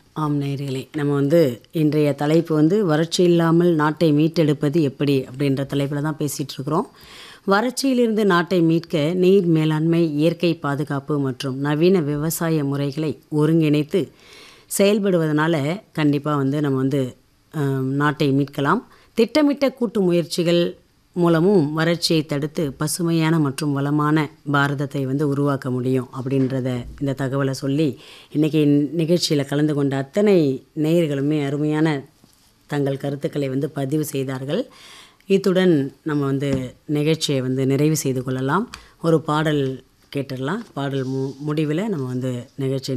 ஆம் நேயர்களே நம்ம வந்து இன்றைய தலைப்பு வந்து வறட்சி இல்லாமல் நாட்டை மீட்டெடுப்பது எப்படி அப்படின்ற தலைப்பில் தான் பேசிகிட்டு இருக்கிறோம் வறட்சியிலிருந்து நாட்டை மீட்க நீர் மேலாண்மை இயற்கை பாதுகாப்பு மற்றும் நவீன விவசாய முறைகளை ஒருங்கிணைத்து செயல்படுவதனால கண்டிப்பாக வந்து நம்ம வந்து ஆம், நாட்டை மீட்கலாம் திட்டமிட்ட கூட்டு முயற்சிகள் மூலமும் வறட்சியை தடுத்து பசுமையான மற்றும் வளமான பாரதத்தை வந்து உருவாக்க முடியும் அப்படின்றத இந்த தகவலை சொல்லி இன்றைக்கி நிகழ்ச்சியில் கலந்து கொண்ட அத்தனை நேயர்களுமே அருமையான தங்கள் கருத்துக்களை வந்து பதிவு செய்தார்கள் இத்துடன் நம்ம வந்து நிகழ்ச்சியை வந்து நிறைவு செய்து கொள்ளலாம் ஒரு பாடல் கேட்டுடலாம் பாடல் மு முடிவில் நம்ம வந்து நிகழ்ச்சியை